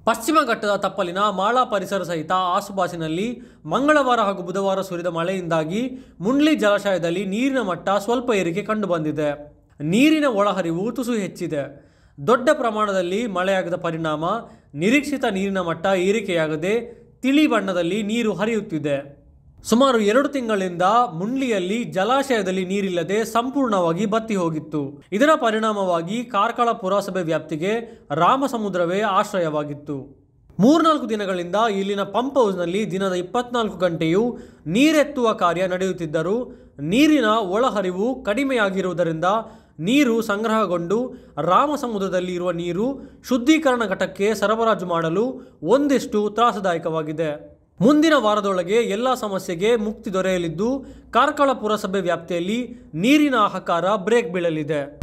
ಪಶ್ಚಿಮ ಘಟ್ಟದ ತಪ್ಪಲಿನ ಮಾಳಾ ಪರಿಸರ ಸಹಿತ ಆಸುಪಾಸಿನಲ್ಲಿ ಮಂಗಳವಾರ ಹಾಗೂ ಬುಧವಾರ ಸುರಿದ ಮಳೆಯಿಂದಾಗಿ ಮುಂಡ್ಲಿ ಜಲಾಶಯದಲ್ಲಿ ನೀರಿನ ಮಟ್ಟ ಸ್ವಲ್ಪ ಏರಿಕೆ ಕಂಡುಬಂದಿದೆ ನೀರಿನ ಒಳಹರಿವು ತುಸು ಹೆಚ್ಚಿದೆ ದೊಡ್ಡ ಪ್ರಮಾಣದಲ್ಲಿ ಮಳೆಯಾಗದ ಪರಿಣಾಮ ನಿರೀಕ್ಷಿತ ನೀರಿನ ಮಟ್ಟ ಏರಿಕೆಯಾಗದೆ ತಿಳಿ ಬಣ್ಣದಲ್ಲಿ ನೀರು ಹರಿಯುತ್ತಿದೆ ಸುಮಾರು ಎರಡು ತಿಂಗಳಿಂದ ಮುಂಡ್ಲಿಯಲ್ಲಿ ಜಲಾಶಯದಲ್ಲಿ ನೀರಿಲ್ಲದೆ ಸಂಪೂರ್ಣವಾಗಿ ಬತ್ತಿ ಹೋಗಿತ್ತು ಇದರ ಪರಿಣಾಮವಾಗಿ ಕಾರ್ಕಳ ಪುರಸಭೆ ವ್ಯಾಪ್ತಿಗೆ ರಾಮಸಮುದ್ರವೇ ಆಶ್ರಯವಾಗಿತ್ತು ಮೂರ್ನಾಲ್ಕು ದಿನಗಳಿಂದ ಇಲ್ಲಿನ ಪಂಪ್ ಹೌಸ್ನಲ್ಲಿ ದಿನದ ಇಪ್ಪತ್ನಾಲ್ಕು ಗಂಟೆಯೂ ನೀರೆತ್ತುವ ಕಾರ್ಯ ನಡೆಯುತ್ತಿದ್ದರೂ ನೀರಿನ ಒಳಹರಿವು ಕಡಿಮೆಯಾಗಿರುವುದರಿಂದ ನೀರು ಸಂಗ್ರಹಗೊಂಡು ರಾಮಸಮುದ್ರದಲ್ಲಿ ಇರುವ ನೀರು ಶುದ್ಧೀಕರಣ ಘಟಕಕ್ಕೆ ಸರಬರಾಜು ಮಾಡಲು ಒಂದಿಷ್ಟು ತ್ರಾಸದಾಯಕವಾಗಿದೆ ಮುಂದಿನ ವಾರದೊಳಗೆ ಎಲ್ಲ ಸಮಸ್ಯೆಗೆ ಮುಕ್ತಿ ದೊರೆಯಲಿದ್ದು ಕಾರ್ಕಳ ಪುರಸಭೆ ವ್ಯಾಪ್ತಿಯಲ್ಲಿ ನೀರಿನ ಹಾಹಾಕಾರ ಬ್ರೇಕ್ ಬೀಳಲಿದೆ